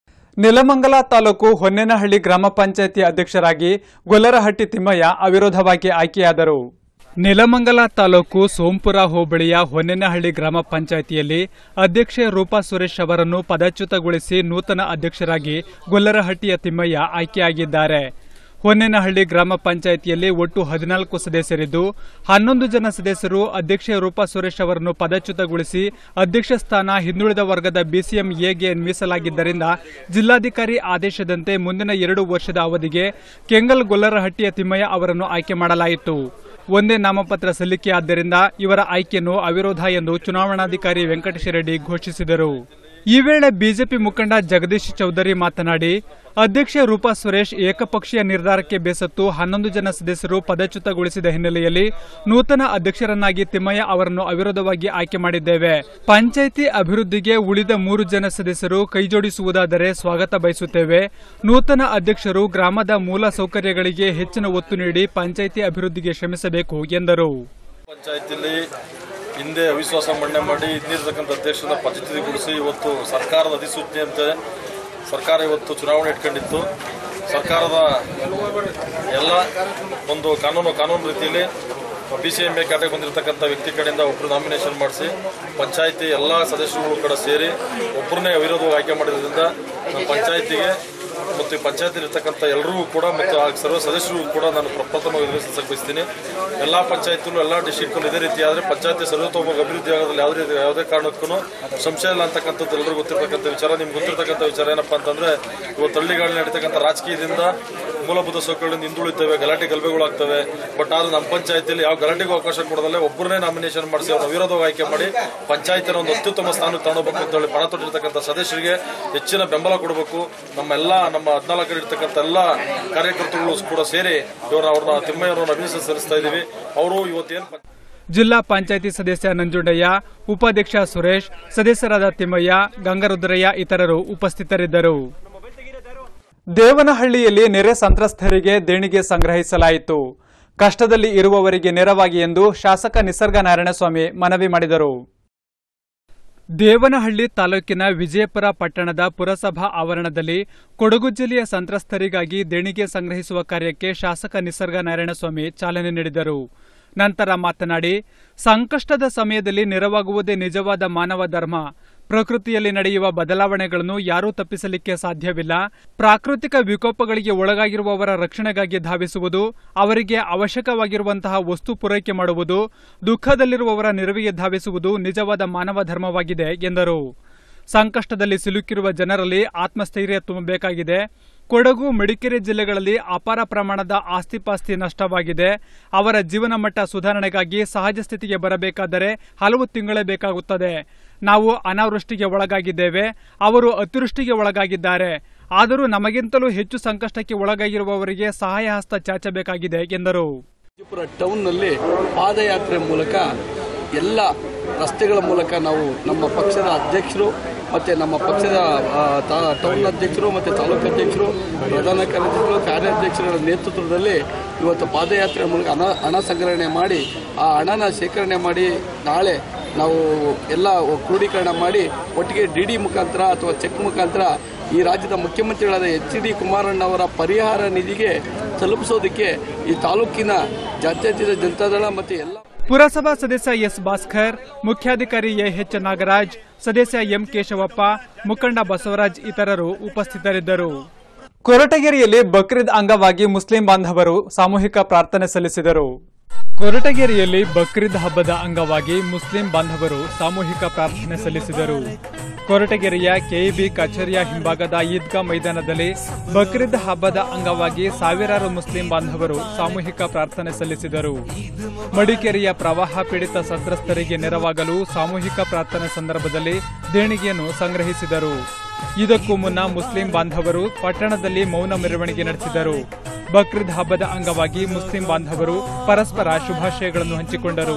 ನೆಲಮಂಗಲ ತಾಲೂಕು ಹೊನ್ನೇನಹಳ್ಳಿ ಗ್ರಾಮ ಪಂಚಾಯಿತಿ ಅಧ್ಯಕ್ಷರಾಗಿ ಗೊಲ್ಲರಹಟ್ಟಿ ತಿಮ್ಮಯ್ಯ ಅವಿರೋಧವಾಗಿ ಆಯ್ಕೆಯಾದರು ನೆಲಮಂಗಲ ತಾಲೂಕು ಸೋಂಪುರ ಹೋಬಳಿಯ ಹೊನ್ನೇನಹಳ್ಳಿ ಗ್ರಾಮ ಪಂಚಾಯಿತಿಯಲ್ಲಿ ಅಧ್ಯಕ್ಷೆ ರೂಪಾ ಸುರೇಶ್ ಅವರನ್ನು ಪದಚ್ಯುತಗೊಳಿಸಿ ನೂತನ ಅಧ್ಯಕ್ಷರಾಗಿ ಗೊಲ್ಲರಹಟ್ಟಿಯ ತಿಮ್ಮಯ್ಯ ಆಯ್ಕೆಯಾಗಿದ್ದಾರೆ ಹೊನ್ನೇನಹಳ್ಳಿ ಗ್ರಾಮ ಪಂಚಾಯಿತಿಯಲ್ಲಿ ಒಟ್ಟು ಹದಿನಾಲ್ಕು ಸದಸ್ಯರಿದ್ದು ಹನ್ನೊಂದು ಜನ ಸದಸ್ಯರು ಅಧ್ಯಕ್ಷೆ ರೂಪಾ ಸುರೇಶ್ ಅವರನ್ನು ಪದಚ್ಯುತಗೊಳಿಸಿ ಅಧ್ಯಕ್ಷ ಸ್ಥಾನ ಹಿಂದುಳಿದ ವರ್ಗದ ಬಿಸಿಎಂ ಎಗೆ ಮೀಸಲಾಗಿದ್ದರಿಂದ ಜಿಲ್ಲಾಧಿಕಾರಿ ಆದೇಶದಂತೆ ಮುಂದಿನ ಎರಡು ವರ್ಷದ ಅವಧಿಗೆ ಕೆಂಗಲ್ ಗೊಲ್ಲರಹಟ್ಟಿಯ ತಿಮ್ಮಯ್ಯ ಅವರನ್ನು ಆಯ್ಕೆ ಮಾಡಲಾಯಿತು ಒಂದೇ ನಾಮಪತ್ರ ಸಲ್ಲಿಕೆಯಾದ್ದರಿಂದ ಇವರ ಆಯ್ಕೆಯನ್ನು ಅವಿರೋಧ ಎಂದು ಚುನಾವಣಾಧಿಕಾರಿ ವೆಂಕಟೇಶ ರೆಡ್ಡಿ ಘೋಷಿಸಿದರು ಈ ವೇಳೆ ಬಿಜೆಪಿ ಮುಖಂಡ ಜಗದೀಶ್ ಚೌಧರಿ ಮಾತನಾಡಿ ಅಧ್ಯಕ್ಷೆ ರೂಪಾ ಸುರೇಶ್ ಏಕಪಕ್ಷೀಯ ನಿರ್ಧಾರಕ್ಕೆ ಬೇಸತ್ತು ಹನ್ನೊಂದು ಜನ ಸದಸ್ಯರು ಪದಚ್ಯುತಗೊಳಿಸಿದ ಹಿನ್ನೆಲೆಯಲ್ಲಿ ನೂತನ ಅಧ್ಯಕ್ಷರನ್ನಾಗಿ ತಿಮ್ಮಯ್ಯ ಅವರನ್ನು ಅವಿರೋಧವಾಗಿ ಆಯ್ಕೆ ಮಾಡಿದ್ದೇವೆ ಪಂಚಾಯಿತಿ ಅಭಿವೃದ್ಧಿಗೆ ಉಳಿದ ಮೂರು ಜನ ಸದಸ್ಯರು ಕೈಜೋಡಿಸುವುದಾದರೆ ಸ್ವಾಗತ ಬಯಸುತ್ತೇವೆ ನೂತನ ಅಧ್ಯಕ್ಷರು ಗ್ರಾಮದ ಮೂಲ ಸೌಕರ್ಯಗಳಿಗೆ ಹೆಚ್ಚಿನ ಒತ್ತು ನೀಡಿ ಪಂಚಾಯಿತಿ ಅಭಿವೃದ್ಧಿಗೆ ಶ್ರಮಿಸಬೇಕು ಎಂದರು ಪಂಚಾಯತಿಲಿ ಹಿಂದೆ ಅವಿಶ್ವಾಸ ಮಂಡನೆ ಮಾಡಿ ಇದ್ದಿರ್ತಕ್ಕಂಥ ಅಧ್ಯಕ್ಷರನ್ನ ಪದಚ್ಯುತಿಗೊಳಿಸಿ ಇವತ್ತು ಸರ್ಕಾರದ ಅಧಿಸೂಚನೆಯಂತೆ ಸರ್ಕಾರ ಇವತ್ತು ಚುನಾವಣೆ ಇಟ್ಕೊಂಡಿತ್ತು ಸರ್ಕಾರದ ಎಲ್ಲ ಒಂದು ಕಾನೂನು ಕಾನೂನು ರೀತಿಯಲ್ಲಿ ಬಿ ಸಿ ಎಂ ಎ ಖಾತೆಗೆ ಬಂದಿರತಕ್ಕಂಥ ವ್ಯಕ್ತಿ ಕಡೆಯಿಂದ ಒಬ್ಬರು ನಾಮಿನೇಷನ್ ಮಾಡಿಸಿ ಪಂಚಾಯತಿ ಎಲ್ಲ ಸದಸ್ಯರುಗಳು ಕೂಡ ಸೇರಿ ಒಬ್ಬರನ್ನೇ ಅವಿರೋಧವಾಗಿ ಆಯ್ಕೆ ಮಾಡಿರೋದ್ರಿಂದ ನಮ್ಮ ಪಂಚಾಯತಿಗೆ ಮತ್ತು ಈ ಪಂಚಾಯತ್ ಇರ್ತಕ್ಕಂಥ ಎಲ್ಲರಿಗೂ ಕೂಡ ಮತ್ತು ಆ ಸರ್ವ ಸದಸ್ಯರಿಗೂ ಕೂಡ ನಾನು ಪ್ರಪ್ರಥಮವಾಗಿ ನಿರ್ವಹಿಸಕ್ಕೆ ಬಯಸ್ತೀನಿ ಎಲ್ಲ ಪಂಚಾಯತ್ಗಳು ಎಲ್ಲ ಡಿಸ್ಟಿಕ್ಗಳು ಇದೇ ರೀತಿ ಆದರೆ ಪಂಚಾಯತಿ ಸರ್ವತೋಮುಖ ಅಭಿವೃದ್ಧಿ ಆಗೋದ್ರಲ್ಲಿ ಯಾವುದೇ ರೀತಿ ಯಾವುದೇ ಕಾರಣಕ್ಕೂ ಸಂಶಯ ಇಲ್ಲ ಅಂತಕ್ಕಂಥದ್ದು ಎಲ್ಲರಿಗೂ ಗೊತ್ತಿರ್ತಕ್ಕಂಥ ವಿಚಾರ ನಿಮ್ಗೆ ಗೊತ್ತಿರ್ತಕ್ಕಂಥ ವಿಚಾರ ಏನಪ್ಪಾ ಅಂತಂದ್ರೆ ಇವತ್ತು ಹಳ್ಳಿಗಳಲ್ಲಿ ನಡೀತಕ್ಕಂಥ ರಾಜಕೀಯದಿಂದ ಮೂಲಭೂತ ಸೌಕರ್ಯಗಳಿಂದ ಹಿಂದುಳಿತವೆ ಗಲಾಟೆ ಗಲಭೆಗಳಾಗ್ತವೆ ಬಟ್ ಆದ್ರೆ ನಮ್ಮ ಪಂಚಾಯತಿಯಲ್ಲಿ ಯಾವ ಗಲಾಟೆಗೂ ಅವಕಾಶ ಕೊಡದಲ್ಲೇ ಒಬ್ಬರನ್ನೇ ನಾಮಿನೇಷನ್ ಮಾಡಿಸಿ ಅವ್ರನ್ನ ವಿರೋಧವಾಗಿ ಆಯ್ಕೆ ಮಾಡಿ ಪಂಚಾಯತಿನ ಒಂದು ಅತ್ಯುತ್ತಮ ಸ್ಥಾನಕ್ಕೆ ತಗೊಂಡೋಗ್ಬೇಕು ಅಂತ ಹೇಳಿ ಪಣ ತೊಟ್ಟಿರ್ತಕ್ಕಂಥ ಸದಸ್ಯರಿಗೆ ಹೆಚ್ಚಿನ ಬೆಂಬಲ ಕೊಡಬೇಕು ನಮ್ಮ ಎಲ್ಲ ನಮ್ಮ ಹದಿನಾಲ್ಕರಲ್ಲಿ ಇರ್ತಕ್ಕಂಥ ಎಲ್ಲ ಕಾರ್ಯಕರ್ತರುಗಳು ಕೂಡ ಸೇರಿ ಇವ್ರನ್ನ ಅವ್ರನ್ನ ತಿಮ್ಮಯ್ಯವ್ರನ್ನ ಅಭಿನಂದನೆ ಸಲ್ಲಿಸ್ತಾ ಇದ್ದೀವಿ ಅವರು ಇವತ್ತೇನು ಜಿಲ್ಲಾ ಪಂಚಾಯಿತಿ ಸದಸ್ಯ ನಂಜುಂಡಯ್ಯ ಉಪಾಧ್ಯಕ್ಷ ಸುರೇಶ್ ಸದಸ್ಯರಾದ ತಿಮ್ಮಯ್ಯ ಗಂಗರುದ್ರಯ್ಯ ಇತರರು ಉಪಸ್ಥಿತರಿದ್ದರು ದೇವನಹಳ್ಳಿಯಲ್ಲಿ ನೆರೆ ಸಂತ್ರಸ್ತರಿಗೆ ದೇಣಿಗೆ ಸಂಗ್ರಹಿಸಲಾಯಿತು ಕಷ್ಟದಲ್ಲಿ ಇರುವವರಿಗೆ ನೆರವಾಗಿ ಎಂದು ಶಾಸಕ ನಿಸರ್ಗ ನಾರಾಯಣಸ್ವಾಮಿ ಮನವಿ ಮಾಡಿದರು ದೇವನಹಳ್ಳಿ ತಾಲೂಕಿನ ವಿಜಯಪುರ ಪಟ್ಟಣದ ಪುರಸಭಾ ಆವರಣದಲ್ಲಿ ಕೊಡಗು ಜಿಲ್ಲೆಯ ಸಂತ್ರಸ್ತರಿಗಾಗಿ ದೇಣಿಗೆ ಸಂಗ್ರಹಿಸುವ ಕಾರ್ಯಕ್ಕೆ ಶಾಸಕ ನಿಸರ್ಗ ನಾರಾಯಣಸ್ವಾಮಿ ಚಾಲನೆ ನೀಡಿದರು ನಂತರ ಮಾತನಾಡಿ ಸಂಕಷ್ಟದ ಸಮಯದಲ್ಲಿ ನೆರವಾಗುವುದೇ ನಿಜವಾದ ಮಾನವ ಧರ್ಮ ಪ್ರಕೃತಿಯಲ್ಲಿ ನಡೆಯುವ ಬದಲಾವಣೆಗಳನ್ನು ಯಾರೂ ತಪ್ಪಿಸಲಿಕ್ಕೆ ಸಾಧ್ಯವಿಲ್ಲ ಪ್ರಾಕೃತಿಕ ವಿಕೋಪಗಳಿಗೆ ಒಳಗಾಗಿರುವವರ ರಕ್ಷಣೆಗಾಗಿ ಧಾವಿಸುವುದು ಅವರಿಗೆ ಅವಶ್ಯಕವಾಗಿರುವಂತಹ ವಸ್ತು ಪೂರೈಕೆ ಮಾಡುವುದು ದುಃಖದಲ್ಲಿರುವವರ ನೆರವಿಗೆ ಧಾವಿಸುವುದು ನಿಜವಾದ ಮಾನವ ಧರ್ಮವಾಗಿದೆ ಎಂದರು ಸಂಕಷ್ಟದಲ್ಲಿ ಸಿಲುಕಿರುವ ಜನರಲ್ಲಿ ಆತ್ಮಸ್ಥೈರ್ಯ ತುಂಬಬೇಕಾಗಿದೆ ಕೊಡಗು ಮಡಿಕೇರಿ ಜಿಲ್ಲೆಗಳಲ್ಲಿ ಅಪಾರ ಪ್ರಮಾಣದ ಆಸ್ತಿಪಾಸ್ತಿ ನಷ್ಟವಾಗಿದೆ ಅವರ ಜೀವನ ಮಟ್ಟ ಸುಧಾರಣೆಗಾಗಿ ಸಹಜ ಸ್ಥಿತಿಗೆ ಬರಬೇಕಾದರೆ ಹಲವು ತಿಂಗಳೇ ಬೇಕಾಗುತ್ತದೆ ನಾವು ಅನಾವೃಷ್ಟಿಗೆ ಒಳಗಾಗಿದ್ದೇವೆ ಅವರು ಅತಿವೃಷ್ಟಿಗೆ ಒಳಗಾಗಿದ್ದಾರೆ ಆದರೂ ನಮಗಿಂತಲೂ ಹೆಚ್ಚು ಸಂಕಷ್ಟಕ್ಕೆ ಒಳಗಾಗಿರುವವರಿಗೆ ಸಹಾಯ ಹಸ್ತ ಚಾಚಬೇಕಾಗಿದೆ ಎಂದರು ವಿಜಯಪುರ ಟೌನ್ನಲ್ಲಿ ಪಾದಯಾತ್ರೆ ಮೂಲಕ ಎಲ್ಲ ರಸ್ತೆಗಳ ಮೂಲಕ ನಾವು ನಮ್ಮ ಪಕ್ಷದ ಅಧ್ಯಕ್ಷರು ಮತ್ತು ನಮ್ಮ ಪಕ್ಷದ ಆ, ತಾ- ಟೌನ್ ಅಧ್ಯಕ್ಷರು ಮತ್ತು ತಾಲೂಕು ಅಧ್ಯಕ್ಷರು ಪ್ರಧಾನ ಕಾರ್ಯದರ್ಶಿಗಳು ಕಾರ್ಯಾಧ್ಯಕ್ಷರ ನೇತೃತ್ವದಲ್ಲಿ ಇವತ್ತು ಪಾದಯಾತ್ರೆ ಮೂಲಕ ಹಣ ಹಣ ಸಂಗ್ರಹಣೆ ಮಾಡಿ ಆ ಹಣನ ಶೇಖರಣೆ ಮಾಡಿ ನಾಳೆ ನಾವು ಎಲ್ಲ ಕ್ರೋಢೀಕರಣ ಮಾಡಿ ಒಟ್ಟಿಗೆ ಡಿ ಡಿ ಮುಖಾಂತರ ಅಥವಾ ಚೆಕ್ ಮುಖಾಂತರ ಈ ರಾಜ್ಯದ ಮುಖ್ಯಮಂತ್ರಿಗಳಾದ ಎಚ್ ಡಿ ಕುಮಾರಣ್ಣವರ ಪರಿಹಾರ ನಿಧಿಗೆ ತಲುಪಿಸೋದಕ್ಕೆ ಈ ತಾಲೂಕಿನ ಜಾತ್ಯತೀತ ಜನತಾದಳ ಮತ್ತು ಎಲ್ಲ ಪುರಸಭಾ ಸದಸ್ಯ ಎಸ್ ಭಾಸ್ಕರ್ ಮುಖ್ಯಾಧಿಕಾರಿ ಎಚ್ ನಾಗರಾಜ್ ಸದಸ್ಯ ಎಂ ಕೇಶವಪ್ಪ ಮುಖಂಡ ಬಸವರಾಜ್ ಇತರರು ಉಪಸ್ಥಿತರಿದ್ದರು ಕೊರಟಗೆರೆಯಲ್ಲಿ ಬಕ್ರೀದ್ ಅಂಗವಾಗಿ ಮುಸ್ಲಿಂ ಬಾಂಧವರು ಸಾಮೂಹಿಕ ಪ್ರಾರ್ಥನೆ ಸಲ್ಲಿಸಿದರು ಕೊರಟಗೆರೆಯಲ್ಲಿ ಬಕ್ರೀದ್ ಹಬ್ಬದ ಅಂಗವಾಗಿ ಮುಸ್ಲಿಂ ಬಾಂಧವರು ಸಾಮೂಹಿಕ ಪ್ರಾರ್ಥನೆ ಸಲ್ಲಿಸಿದರು ಕೊರಟಗೆರೆಯ ಕೆಇಬಿ ಕಚೇರಿಯ ಹಿಂಭಾಗದ ಈದ್ಗಾ ಮೈದಾನದಲ್ಲಿ ಬಕ್ರೀದ್ ಹಬ್ಬದ ಅಂಗವಾಗಿ ಸಾವಿರಾರು ಮುಸ್ಲಿಂ ಬಾಂಧವರು ಸಾಮೂಹಿಕ ಪ್ರಾರ್ಥನೆ ಸಲ್ಲಿಸಿದರು ಮಡಿಕೇರಿಯ ಪ್ರವಾಹ ಪೀಡಿತ ಸಂತ್ರಸ್ತರಿಗೆ ನೆರವಾಗಲು ಸಾಮೂಹಿಕ ಪ್ರಾರ್ಥನೆ ಸಂದರ್ಭದಲ್ಲಿ ದೇಣಿಗೆಯನ್ನು ಸಂಗ್ರಹಿಸಿದರು ಇದಕ್ಕೂ ಮುನ್ನ ಮುಸ್ಲಿಂ ಬಾಂಧವರು ಪಟ್ಟಣದಲ್ಲಿ ಮೌನ ಮೆರವಣಿಗೆ ನಡೆಸಿದರು ಬಕ್ರೀದ್ ಹಬ್ಬದ ಅಂಗವಾಗಿ ಮುಸ್ಲಿಂ ಬಾಂಧವರು ಪರಸ್ಪರ ಶುಭಾಶಯಗಳನ್ನು ಹಂಚಿಕೊಂಡರು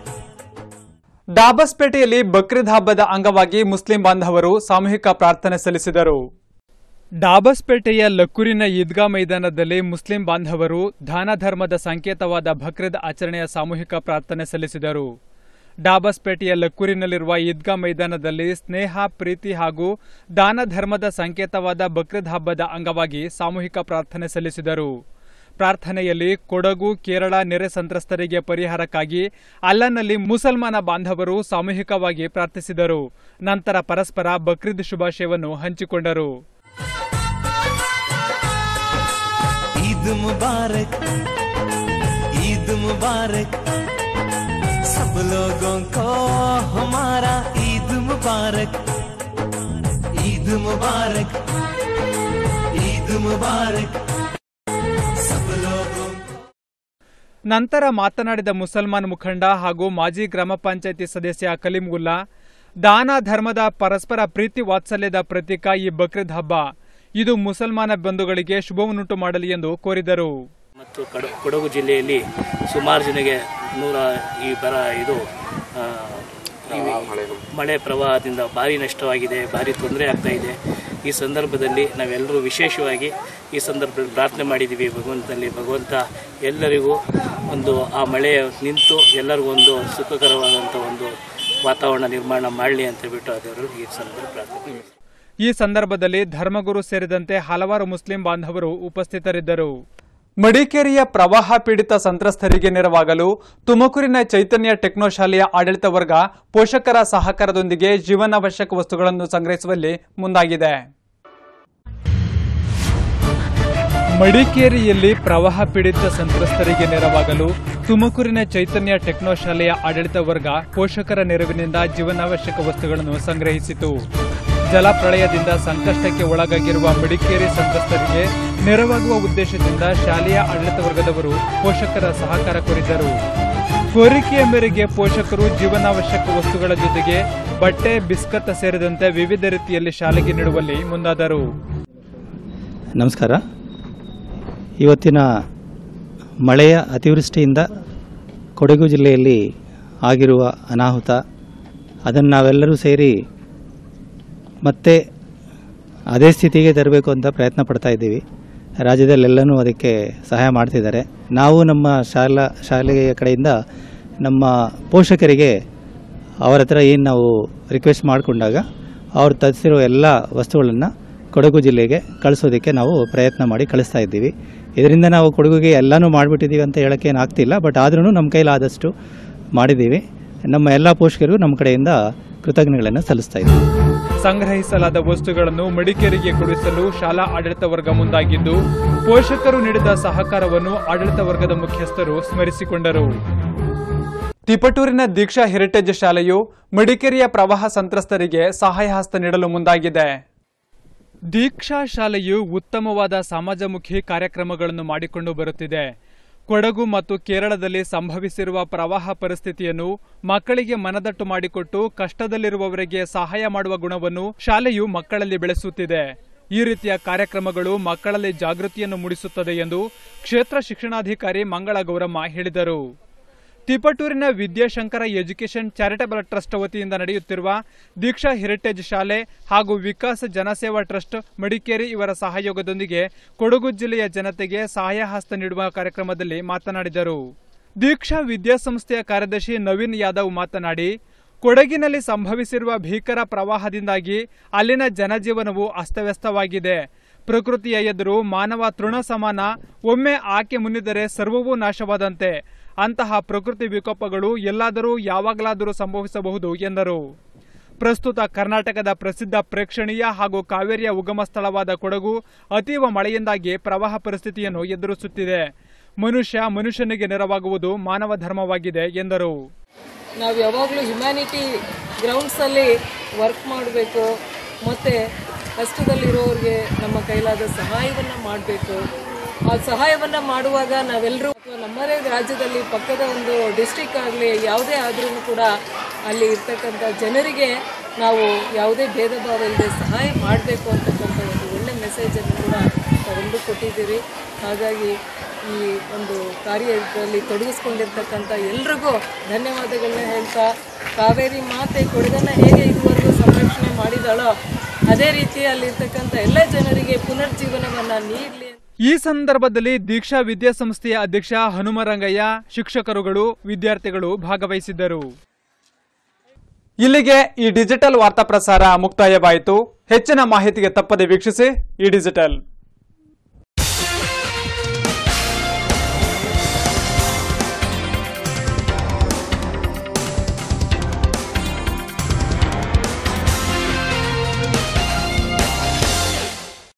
ಡಾಬಸ್ಪೇಟೆಯಲ್ಲಿ ಬಕ್ರೀದ್ ಹಬ್ಬದ ಅಂಗವಾಗಿ ಮುಸ್ಲಿಂ ಬಾಂಧವರು ಸಾಮೂಹಿಕ ಪ್ರಾರ್ಥನೆ ಸಲ್ಲಿಸಿದರು ಡಾಬಸ್ಪೇಟೆಯ ಲಕ್ಕೂರಿನ ಈದ್ಗಾ ಮೈದಾನದಲ್ಲಿ ಮುಸ್ಲಿಂ ಬಾಂಧವರು ದಾನ ಧರ್ಮದ ಸಂಕೇತವಾದ ಬಕ್ರೀದ್ ಆಚರಣೆಯ ಸಾಮೂಹಿಕ ಪ್ರಾರ್ಥನೆ ಸಲ್ಲಿಸಿದರು ಡಾಬಸ್ಪೇಟೆಯ ಲಕ್ಕೂರಿನಲ್ಲಿರುವ ಈದ್ಗಾ ಮೈದಾನದಲ್ಲಿ ಸ್ನೇಹ ಪ್ರೀತಿ ಹಾಗೂ ದಾನ ಧರ್ಮದ ಸಂಕೇತವಾದ ಬಕ್ರೀದ್ ಹಬ್ಬದ ಅಂಗವಾಗಿ ಸಾಮೂಹಿಕ ಪ್ರಾರ್ಥನೆ ಸಲ್ಲಿಸಿದರು ಪ್ರಾರ್ಥನೆಯಲ್ಲಿ ಕೊಡಗು ಕೇರಳ ನೆರೆ ಸಂತ್ರಸ್ತರಿಗೆ ಪರಿಹಾರಕ್ಕಾಗಿ ಅಲ್ಲನಲ್ಲಿ ಮುಸಲ್ಮಾನ ಬಾಂಧವರು ಸಾಮೂಹಿಕವಾಗಿ ಪ್ರಾರ್ಥಿಸಿದರು ನಂತರ ಪರಸ್ಪರ ಬಕ್ರೀದ್ ಶುಭಾಶಯವನ್ನು ಹಂಚಿಕೊಂಡರು ईद मुबारक ईद मुबारक सब लोगों को हमारा ईद मुबारक ईद मुबारक ईद मुबारक सब लोगों ನಂತರ ಮಾತನಾಡಿದ ಮುಸಲ್ಮಾನ್ ಮುಖಂಡ ಹಾಗೂ ಮಾಜಿ ಗ್ರಾಮ ಪಂಚಾಯಿತಿ ಸದಸ್ಯ ಕಲೀಂಗುಲ್ಲಾ ದಾನ ಧರ್ಮದ ಪರಸ್ಪರ ಪ್ರೀತಿ ವಾತ್ಸಲ್ಯದ ಪ್ರತೀಕ ಈ ಬಕ್ರೀದ್ ಹಬ್ಬ ಇದು ಮುಸಲ್ಮಾನ ಬಂಧುಗಳಿಗೆ ಶುಭವನ್ನುಂಟು ಮಾಡಲಿ ಎಂದು ಕೋರಿದರು ಮತ್ತು ಕಡ ಕೊಡಗು ಜಿಲ್ಲೆಯಲ್ಲಿ ಸುಮಾರು ಜನಗೆ ನೂರ ಈ ಬರ ಇದು ಆ, ಈ ಮಳೆ ಪ್ರವಾಹದಿಂದ ಭಾರಿ ನಷ್ಟವಾಗಿದೆ ಭಾರಿ ತೊಂದರೆ ಆಗ್ತಾ ಇದೆ ಈ ಸಂದರ್ಭದಲ್ಲಿ ನಾವೆಲ್ಲರೂ ವಿಶೇಷವಾಗಿ ಈ ಸಂದರ್ಭದಲ್ಲಿ ಪ್ರಾರ್ಥನೆ ಮಾಡಿದ್ದೀವಿ ಭಗವಂತನಲ್ಲಿ ಭಗವಂತ ಎಲ್ಲರಿಗೂ ಒಂದು ಆ ಮಳೆ ನಿಂತು ಎಲ್ಲರಿಗೂ ಒಂದು ಸುಖಕರವಾದಂಥ ಒಂದು ವಾತಾವರಣ ನಿರ್ಮಾಣ ಮಾಡಲಿ ಅಂತ ಹೇಳ್ಬಿಟ್ಟು ಅದವರು ಈ ಸಂದರ್ಭದಲ್ಲಿ ಪ್ರಾರ್ಥನೆ ಈ ಸಂದರ್ಭದಲ್ಲಿ ಧರ್ಮಗುರು ಸೇರಿದಂತೆ ಹಲವಾರು ಮುಸ್ಲಿಂ ಬಾಂಧವರು ಉಪಸ್ಥಿತರಿದ್ದರು ಮಡಿಕೇರಿಯ ಪ್ರವಾಹ ಪೀಡಿತ ಸಂತ್ರಸ್ತರಿಗೆ ನೆರವಾಗಲು ತುಮಕೂರಿನ ಚೈತನ್ಯ ಟೆಕ್ನೋ ಶಾಲೆಯ ಆಡಳಿತ ವರ್ಗ ಪೋಷಕರ ಸಹಕಾರದೊಂದಿಗೆ ಜೀವನಾವಶ್ಯಕ ವಸ್ತುಗಳನ್ನು ಸಂಗ್ರಹಿಸುವಲ್ಲಿ ಮುಂದಾಗಿದೆ ಮಡಿಕೇರಿಯಲ್ಲಿ ಪ್ರವಾಹ ಪೀಡಿತ ಸಂತ್ರಸ್ತರಿಗೆ ನೆರವಾಗಲು ತುಮಕೂರಿನ ಚೈತನ್ಯ ಟೆಕ್ನೋ ಶಾಲೆಯ ಆಡಳಿತ ವರ್ಗ ಪೋಷಕರ ನೆರವಿನಿಂದ ಜೀವನಾವಶ್ಯಕ ವಸ್ತುಗಳನ್ನು ಸಂಗ್ರಹಿಸಿತು ಜಲಪ್ರಳಯದಿಂದ ಸಂಕಷ್ಟಕ್ಕೆ ಒಳಗಾಗಿರುವ ಮಡಿಕೇರಿ ಸಂತ್ರಸ್ತರಿಗೆ ನೆರವಾಗುವ ಉದ್ದೇಶದಿಂದ ಶಾಲೆಯ ಆಡಳಿತ ವರ್ಗದವರು ಪೋಷಕರ ಸಹಕಾರ ಕೋರಿದ್ದರು ಕೋರಿಕೆಯ ಮೇರೆಗೆ ಪೋಷಕರು ಜೀವನಾವಶ್ಯಕ ವಸ್ತುಗಳ ಜೊತೆಗೆ ಬಟ್ಟೆ ಬಿಸ್ಕತ್ ಸೇರಿದಂತೆ ವಿವಿಧ ರೀತಿಯಲ್ಲಿ ಶಾಲೆಗೆ ನೀಡುವಲ್ಲಿ ಮುಂದಾದರು ನಮಸ್ಕಾರ ಇವತ್ತಿನ ಮಳೆಯ ಅತಿವೃಷ್ಟಿಯಿಂದ ಕೊಡಗು ಜಿಲ್ಲೆಯಲ್ಲಿ ಆಗಿರುವ ಅನಾಹುತ ಅದನ್ನು ನಾವೆಲ್ಲರೂ ಸೇರಿ ಮತ್ತೆ ಅದೇ ಸ್ಥಿತಿಗೆ ತರಬೇಕು ಅಂತ ಪ್ರಯತ್ನ ಪಡ್ತಾ ಇದ್ದೀವಿ ರಾಜ್ಯದಲ್ಲೆಲ್ಲನೂ ಅದಕ್ಕೆ ಸಹಾಯ ಮಾಡ್ತಿದ್ದಾರೆ ನಾವು ನಮ್ಮ ಶಾಲಾ ಶಾಲೆಯ ಕಡೆಯಿಂದ ನಮ್ಮ ಪೋಷಕರಿಗೆ ಅವರ ಹತ್ರ ಏನು ನಾವು ರಿಕ್ವೆಸ್ಟ್ ಮಾಡಿಕೊಂಡಾಗ ಅವ್ರು ತರಿಸಿರೋ ಎಲ್ಲ ವಸ್ತುಗಳನ್ನು ಕೊಡಗು ಜಿಲ್ಲೆಗೆ ಕಳಿಸೋದಕ್ಕೆ ನಾವು ಪ್ರಯತ್ನ ಮಾಡಿ ಕಳಿಸ್ತಾ ಇದ್ದೀವಿ ಇದರಿಂದ ನಾವು ಕೊಡಗುಗೆ ಎಲ್ಲನೂ ಮಾಡಿಬಿಟ್ಟಿದ್ದೀವಿ ಅಂತ ಹೇಳೋಕ್ಕೇನು ಆಗ್ತಿಲ್ಲ ಬಟ್ ಆದ್ರೂ ನಮ್ಮ ಕೈಲಾದಷ್ಟು ಮಾಡಿದ್ದೀವಿ ನಮ್ಮ ಎಲ್ಲ ಪೋಷಕರಿಗೂ ನಮ್ಮ ಕಡೆಯಿಂದ ಕೃತಜ್ಞತೆಗಳನ್ನು ಸಲ್ಲಿಸ್ತಾ ಇದ್ದೀವಿ ಸಂಗ್ರಹಿಸಲಾದ ವಸ್ತುಗಳನ್ನು ಮಡಿಕೇರಿಗೆ ಕೊಡಿಸಲು ಶಾಲಾ ಆಡಳಿತ ವರ್ಗ ಮುಂದಾಗಿದ್ದು ಪೋಷಕರು ನೀಡಿದ ಸಹಕಾರವನ್ನು ಆಡಳಿತ ವರ್ಗದ ಮುಖ್ಯಸ್ಥರು ಸ್ಮರಿಸಿಕೊಂಡರು ತಿಪಟೂರಿನ ದೀಕ್ಷಾ ಹೆರಿಟೇಜ್ ಶಾಲೆಯು ಮಡಿಕೇರಿಯ ಪ್ರವಾಹ ಸಂತ್ರಸ್ತರಿಗೆ ಸಹಾಯ ಹಸ್ತ ನೀಡಲು ಮುಂದಾಗಿದೆ ದೀಕ್ಷಾ ಶಾಲೆಯು ಉತ್ತಮವಾದ ಸಮಾಜಮುಖಿ ಕಾರ್ಯಕ್ರಮಗಳನ್ನು ಮಾಡಿಕೊಂಡು ಬರುತ್ತಿದೆ ಕೊಡಗು ಮತ್ತು ಕೇರಳದಲ್ಲಿ ಸಂಭವಿಸಿರುವ ಪ್ರವಾಹ ಪರಿಸ್ಥಿತಿಯನ್ನು ಮಕ್ಕಳಿಗೆ ಮನದಟ್ಟು ಮಾಡಿಕೊಟ್ಟು ಕಷ್ಟದಲ್ಲಿರುವವರಿಗೆ ಸಹಾಯ ಮಾಡುವ ಗುಣವನ್ನು ಶಾಲೆಯು ಮಕ್ಕಳಲ್ಲಿ ಬೆಳೆಸುತ್ತಿದೆ ಈ ರೀತಿಯ ಕಾರ್ಯಕ್ರಮಗಳು ಮಕ್ಕಳಲ್ಲಿ ಜಾಗೃತಿಯನ್ನು ಮೂಡಿಸುತ್ತದೆ ಎಂದು ಕ್ಷೇತ್ರ ಶಿಕ್ಷಣಾಧಿಕಾರಿ ಮಂಗಳ ಗೌರಮ್ಮ ಹೇಳಿದರು ತಿಪಟೂರಿನ ವಿದ್ಯಾಶಂಕರ ಎಜುಕೇಷನ್ ಚಾರಿಟಬಲ್ ಟ್ರಸ್ಟ್ ವತಿಯಿಂದ ನಡೆಯುತ್ತಿರುವ ದೀಕ್ಷಾ ಹೆರಿಟೇಜ್ ಶಾಲೆ ಹಾಗೂ ವಿಕಾಸ್ ಜನಸೇವಾ ಟ್ರಸ್ಟ್ ಮಡಿಕೇರಿ ಇವರ ಸಹಯೋಗದೊಂದಿಗೆ ಕೊಡಗು ಜಿಲ್ಲೆಯ ಜನತೆಗೆ ಸಹಾಯ ಹಸ್ತ ನೀಡುವ ಕಾರ್ಯಕ್ರಮದಲ್ಲಿ ಮಾತನಾಡಿದರು ದೀಕ್ಷಾ ವಿದ್ಯಾಸಂಸ್ಥೆಯ ಕಾರ್ಯದರ್ಶಿ ನವೀನ್ ಯಾದವ್ ಮಾತನಾಡಿ ಕೊಡಗಿನಲ್ಲಿ ಸಂಭವಿಸಿರುವ ಭೀಕರ ಪ್ರವಾಹದಿಂದಾಗಿ ಅಲ್ಲಿನ ಜನಜೀವನವು ಅಸ್ತವ್ಯಸ್ತವಾಗಿದೆ ಪ್ರಕೃತಿಯ ಎದುರು ಮಾನವ ತೃಣ ಸಮಾನ ಒಮ್ಮೆ ಆಕೆ ಮುನ್ನಿದರೆ ಸರ್ವವೂ ನಾಶವಾದಂತೆ ಅಂತಹ ಪ್ರಕೃತಿ ವಿಕೋಪಗಳು ಎಲ್ಲಾದರೂ ಯಾವಾಗಲಾದರೂ ಸಂಭವಿಸಬಹುದು ಎಂದರು ಪ್ರಸ್ತುತ ಕರ್ನಾಟಕದ ಪ್ರಸಿದ್ಧ ಪ್ರೇಕ್ಷಣೀಯ ಹಾಗೂ ಕಾವೇರಿಯ ಉಗಮ ಸ್ಥಳವಾದ ಕೊಡಗು ಅತೀವ ಮಳೆಯಿಂದಾಗಿ ಪ್ರವಾಹ ಪರಿಸ್ಥಿತಿಯನ್ನು ಎದುರಿಸುತ್ತಿದೆ ಮನುಷ್ಯ ಮನುಷ್ಯನಿಗೆ ನೆರವಾಗುವುದು ಮಾನವ ಧರ್ಮವಾಗಿದೆ ಎಂದರು ನಾವು ಯಾವಾಗಲೂ ಹ್ಯುಮ್ಯಾನಿಟಿ ಗ್ರೌಂಡ್ಸಲ್ಲಿ ವರ್ಕ್ ಮಾಡಬೇಕು ಮತ್ತು ಕಷ್ಟದಲ್ಲಿರೋರಿಗೆ ನಮ್ಮ ಕೈಲಾದ ಸಹಾಯವನ್ನು ಮಾಡಬೇಕು ಆ ಸಹಾಯವನ್ನು ಮಾಡುವಾಗ ನಾವೆಲ್ಲರೂ ಅಥವಾ ನಮ್ಮದೇ ರಾಜ್ಯದಲ್ಲಿ ಪಕ್ಕದ ಒಂದು ಡಿಸ್ಟಿಕ್ ಆಗಲಿ ಯಾವುದೇ ಆದ್ರೂ ಕೂಡ ಅಲ್ಲಿ ಇರ್ತಕ್ಕಂಥ ಜನರಿಗೆ ನಾವು ಯಾವುದೇ ಭೇದ ಭಾವ ಇಲ್ಲದೆ ಸಹಾಯ ಮಾಡಬೇಕು ಅಂತಕ್ಕಂಥ ಒಂದು ಒಳ್ಳೆ ಮೆಸೇಜನ್ನು ಕೂಡ ತಾವೆಲ್ಲರೂ ಕೊಟ್ಟಿದ್ದೀರಿ ಹಾಗಾಗಿ ಈ ಒಂದು ಕಾರ್ಯದಲ್ಲಿ ತೊಡಗಿಸ್ಕೊಂಡಿರ್ತಕ್ಕಂಥ ಎಲ್ರಿಗೂ ಧನ್ಯವಾದಗಳನ್ನ ಹೇಳ್ತಾ ಕಾವೇರಿ ಮಾತೆ ಕೊಡಗನ್ನ ಹೇಗೆ ಇದುವರೆಗೂ ಸಂರಕ್ಷಣೆ ಮಾಡಿದಾಳೋ ಅದೇ ರೀತಿ ಅಲ್ಲಿರ್ತಕ್ಕಂಥ ಎಲ್ಲ ಜನರಿಗೆ ಪುನರ್ಜೀವನವನ್ನು ನೀಡಲಿ ಈ ಸಂದರ್ಭದಲ್ಲಿ ದೀಕ್ಷಾ ವಿದ್ಯಾಸಂಸ್ಥೆಯ ಅಧ್ಯಕ್ಷ ಹನುಮರಂಗಯ್ಯ ಶಿಕ್ಷಕರುಗಳು ವಿದ್ಯಾರ್ಥಿಗಳು ಭಾಗವಹಿಸಿದ್ದರು ಇಲ್ಲಿಗೆ ಈ ಡಿಜಿಟಲ್ ವಾರ್ತಾ ಪ್ರಸಾರ ಮುಕ್ತಾಯವಾಯಿತು ಹೆಚ್ಚಿನ ಮಾಹಿತಿಗೆ ತಪ್ಪದೆ ವೀಕ್ಷಿಸಿ ಈ ಡಿಜಿಟಲ್